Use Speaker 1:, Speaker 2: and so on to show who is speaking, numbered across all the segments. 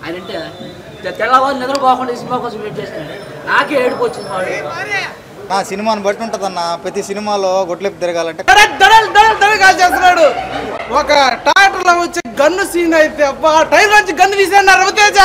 Speaker 1: ఆయన అంటే తె- తెల్లవారు నిద్రపోకుండా ఈ సినిమా కోసం వెయిట్ చేశాను నాకే ఏడుపు వచ్చింది వాడు
Speaker 2: నా సినిమాని బట్టి ఉంటుందన్న ప్రతి సినిమాలో గొట్లెప్పి తిరగాలంటే
Speaker 3: దడల్ దడల్ దడల్ కాల్ చేస్తున్నాడు ఒక ట్రాక్టర్ లో వచ్చి గన్ను సీన్ అయితే అబ్బా టైర్ నుంచి గన్ను తీసాడు రవితేజ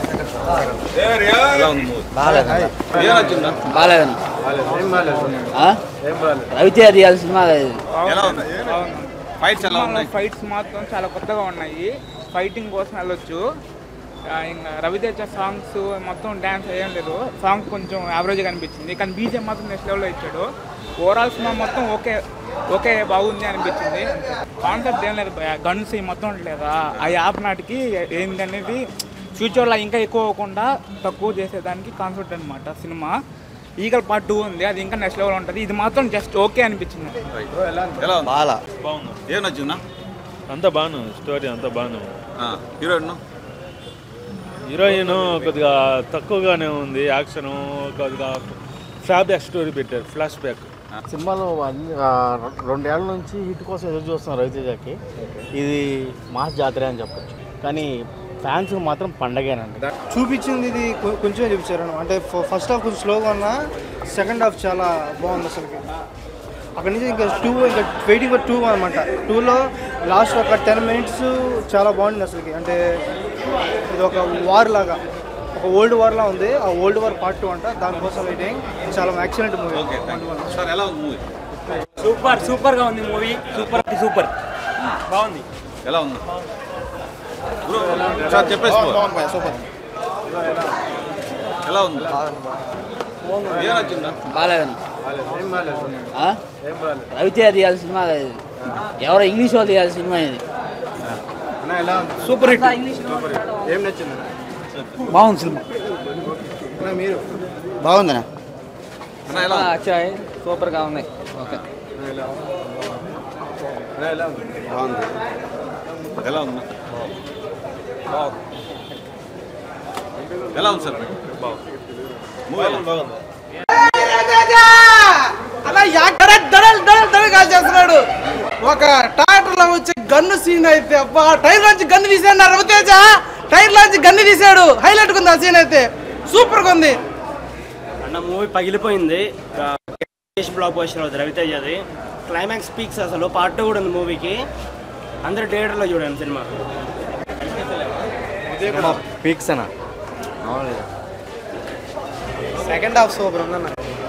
Speaker 1: బాగాలేదన్న ఆ? రవితేజ తీయాల్సిన సినిమా కాదు ఇది.
Speaker 4: ఫైట్స్ ఎలా ఉన్నాయి ఫైట్స్ మాత్రం చాలా కొత్తగా ఉన్నాయి ఫైటింగ్ కోసం వెళ్ళొచ్చు ఆ, ఇంకా రవితేజ సాంగ్స్ మొత్తం డ్యాన్స్ ఏం లేదు సాంగ్ కొంచెం యావరేజ్గా అనిపించింది కానీ బీజేపీ మాత్రం నెక్స్ట్ లెవెల్లో ఇచ్చాడు ఓవరాల్ సినిమా మొత్తం ఓకే ఓకే బాగుంది అనిపించింది కాన్సెప్ట్ ఏం లేదు గన్స్ మొత్తం లేదా ఆ యాప్ నాటికి ఏంటనేది ఫ్యూచర్లో ఇంకా ఎక్కువ అవ్వకుండా తక్కువ చేసేదానికి కాన్సెప్ట్ అనమాట సినిమా ఈగల్ పార్ట్ టూ ఉంది అది ఇంకా నెక్స్ట్ లెవెల్ ఉంటుంది ఇది మాత్రం జస్ట్ ఓకే అనిపించింది
Speaker 5: ఎలా ఉంది
Speaker 2: బాగా
Speaker 5: బాగుంది ఏం నచ్చిందా
Speaker 6: అంతా బాను స్టోరీ అంతా బాను
Speaker 5: హీరోయిన్
Speaker 6: హీరోయిన్ కొద్దిగా తక్కువగానే ఉంది యాక్షన్ కొద్దిగా ఫ్లాష్ బ్యాక్ స్టోరీ పెట్టారు ఫ్లాష్ బ్యాక్
Speaker 7: సినిమాలో అన్ని- ఆ, రెండేళ్ల నుంచి హిట్ కోసం ఎదురు చూస్తున్నాం రవితేజకి ఇది మాస్ జాతర అని చెప్పొచ్చు కానీ ఫ్యాన్స్ మాత్రం పండగేనండి
Speaker 3: చూపించింది ఇది కొ- కొంచెం చూపించారు అంటే ఫస్ట్ హాఫ్ కొంచెం స్లోగా ఉన్నా సెకండ్ హాఫ్ చాలా బాగుంది అసలుకి అక్కడ నుంచి ఇంకా టూ ఇంకా వెయిటింగ్ ఫర్ టూ అనమాట టూలో లాస్ట్ ఒక టెన్ మినిట్స్ చాలా బాగుంది అసలుకి అంటే ఇది ఒక వార్ లాగా ఒక ఓల్డ్ వార్ లా ఉంది ఆ ఓల్డ్ వార్ పార్ట్ టూ అంట దానికోసం వెయిటింగ్ చాలా ఎక్సలెంట్ మూవీ
Speaker 5: ఓకే సార్ ఎలా ఉంది మూవీ
Speaker 8: సూపర్ సూపర్ గా ఉంది మూవీ సూపర్ సూపర్ బాగుంది
Speaker 5: ఎలా ఉంది బ్రో సార్ చెప్పేసి పో.
Speaker 3: సూపర్
Speaker 5: ఎలా ఉంది ఏం నచ్చిందా
Speaker 1: బాగాలేదన్న ఆ? రవితేజ తీయాల్సిన సినిమా కాదు ఇది. ఎవరో ఇంగ్లీష్ వాళ్ళు తీయాల్సిన సినిమా ఇది
Speaker 3: సూపర్ హిట్
Speaker 1: ఇంగ్లీష్
Speaker 3: ఏం నచ్చింది
Speaker 1: బాగుంది సినిమా
Speaker 3: మీరు
Speaker 2: బాగుందనా
Speaker 5: అన్న ఎలా ఉంది?
Speaker 1: వచ్చాయి సూపర్గా ఉన్నాయి ఓకే
Speaker 5: ఎలా ఉంది ఎలా ఉంది సార్ మూవీ ఎలా ఉంది?
Speaker 3: అలా దడల్ దడల్ దడల్ కాల్ చేస్తున్నాడు ఒక ట్రాక్టర్ లో వచ్చి గన్ను సీన్ అయితే అబ్బా టైర్ నుంచి గన్ను తీసాడు రవితేజ టైర్ నుంచి గన్ను తీసాడు హైలైట్ ఉంది ఆ సీన్ అయితే సూపర్ గా ఉంది
Speaker 8: అన్న మూవీ పగిలిపోయింది బ్లాక్ పోస్టర్ అవుతుంది రవితేజది క్లైమాక్స్ పీక్స్ అసలు పార్ట్ కూడా ఉంది మూవీకి అందరూ థియేటర్లో చూడండి సినిమా
Speaker 7: పీక్స్ అన్న
Speaker 3: సెకండ్ హాఫ్ సూపర్ ఉందన్న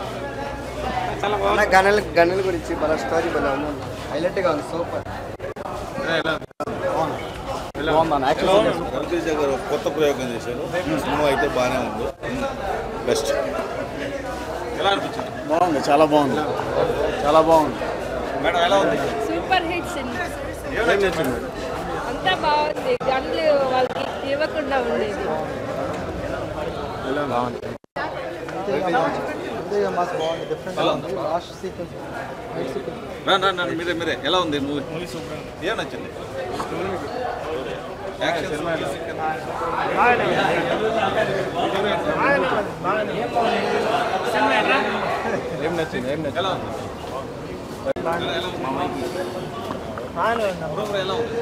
Speaker 2: గనుల గనుల గురించి మన స్టోరీ హైలైట్గా ఉంది సూపర్
Speaker 5: రవితేజ గారు ఒక కొత్త ప్రయోగం చేశారు సినిమా అయితే బాగానే ఉంది బెస్ట్ ఎలా అనిపించింది
Speaker 7: బాగుంది చాలా బాగుంది చాలా బాగుంది
Speaker 5: మేడం ఎలా ఉంది
Speaker 9: సూపర్ హిట్ సినిమా
Speaker 5: ఏం నచ్చింది
Speaker 9: అంతా బాగుంది గన్లు వాళ్ళకి ఇవ్వకుండా ఉండేది
Speaker 5: రా, రా, రా, మీరే మీరే ఎలా ఉంది మూవీ మూవీ సూపర్ ఏం నచ్చింది యాక్షన్
Speaker 3: ఏం నచ్చింది ఏం నచ్చింది
Speaker 5: ఎలా ఉంది బ్రో, ఎలా ఉంది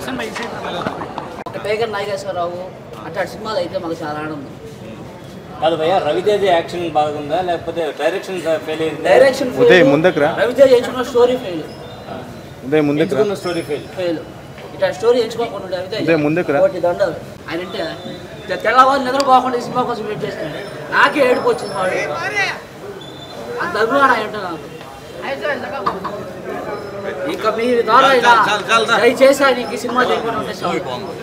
Speaker 1: ఒక టైగర్ నాగేశ్వరరావు అట్లాంటి సినిమాలు అయితే మాకు చాలా ఆనందం
Speaker 8: కాదు భయ్య రవితేజ యాక్షన్ బాగుందా లేకపోతే డైరెక్షన్ ఫెయిల్ అయింది
Speaker 1: డైరెక్షన్
Speaker 7: ఉదయ్ ముందుకురా.
Speaker 1: రవితేజ ఎంచుకున్న స్టోరీ ఫెయిల్
Speaker 7: ఉదయం ముందుకు
Speaker 8: ఎంచుకున్న స్టోరీ ఫెయిల్
Speaker 1: ఫెయిల్ ఇట్లా స్టోరీ ఎంచుకోకుండా రవితేజ
Speaker 7: ఉదయ్ ముందుకు రా.
Speaker 1: కోటి దండలు ఆయన అంటే తె- తెల్లవారు నిద్రపోకుండా ఈ సినిమా కోసం వెయిట్ చేశాను నాకే ఏడుపు వచ్చింది వాడు అంత అభిమానం ఆయన అంటే నాకు ఇంకా మీ ద్వారా ఇలా
Speaker 5: చాలు, చాలు, చాలు, రా.
Speaker 1: దయచేసి ఆయనకి ఈ సినిమా తెలియకుండా ఉంటే చాలు.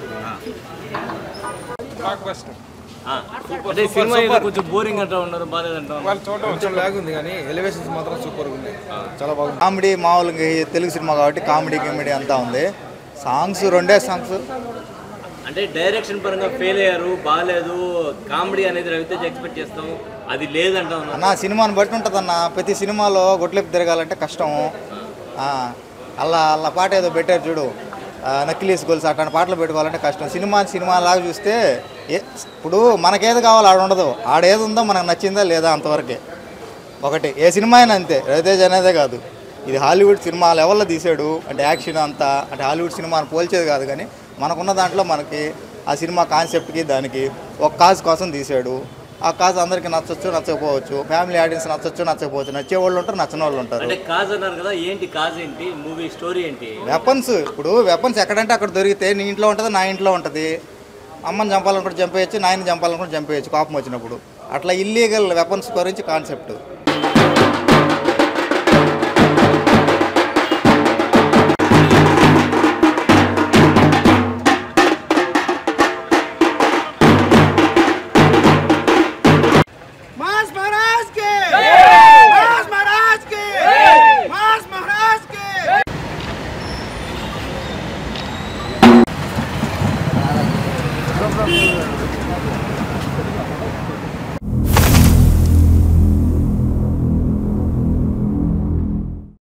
Speaker 8: అంటే సినిమా ఏదో కొంచెం బోరింగ్ అంటా ఉన్నారు బాగాలేదంటా ఉన్నారు
Speaker 3: కొంచెం లాగ్ ఉంది కానీ ఎలివేషన్స్ మాత్రం సూపర్ ఉంది చాలా బాగుంది
Speaker 2: కామెడీ మామూలుగా ఈ తెలుగు సినిమా కాబట్టి కామెడీ గిమెడీ అంతా ఉంది సాంగ్స్ రెండే సాంగ్స్
Speaker 8: అంటే డైరెక్షన్ పరంగా ఫెయిల్ అయ్యారు బాగాలేదు కామెడీ అనేది రవితేజ ఎక్స్పెక్ట్ చేస్తాం అది లేదంటా ఉన్నారు
Speaker 2: అన్న సినిమాని బట్టి ఉంటుందన్న ప్రతి సినిమాలో గొట్లెప్పి తిరగాలంటే కష్టం ఆ, అలా అలా పాట ఏదో పెట్టారు చూడు ఆ, నక్కిలీస్ గొలుసు అట్లాంటి పాటలు పెట్టుకోవాలంటే కష్టం సినిమా సినిమా లాగా చూస్తే ఏ ఇప్పుడు మనకేది కావాలో ఆడ ఉండదు ఆడేది ఉందో మనకు నచ్చిందా లేదా అంతవరకే ఒకటి ఏ సినిమా అయినా అంతే రవితేజ్ అనేదే కాదు ఇది హాలీవుడ్ సినిమా లెవెల్లో తీసాడు అంటే యాక్షన్ అంతా అంటే హాలీవుడ్ సినిమాని పోల్చేది కాదు కానీ మనకున్న దాంట్లో మనకి ఆ సినిమా కాన్సెప్ట్కి దానికి ఒక కాజ్ కోసం తీశాడు ఆ కాజ్ అందరికీ నచ్చొచ్చు నచ్చకపోవచ్చు ఫ్యామిలీ ఆడియన్స్ నచ్చొచ్చు నచ్చకపోవచ్చు నచ్చే వాళ్ళు ఉంటారు నచ్చని వాళ్ళు ఉంటారు
Speaker 10: అంటే కాజ్ అన్నారు కదా ఏంటి కాజ్ ఏంటి మూవీ స్టోరీ ఏంటి
Speaker 2: వెపన్స్ ఇప్పుడు వెపన్స్ ఎక్కడంటే అక్కడ దొరికితే నీ ఇంట్లో ఉంటుంది నా ఇంట్లో ఉంటుంది అమ్మని చంపాలనుకుంటే చంపేయచ్చు నాయన చంపాలనుకుంటే చంపేయచ్చు కోపం వచ్చినప్పుడు అట్లా ఇల్లీగల్ వెపన్స్ గురించి కాన్సెప్ట్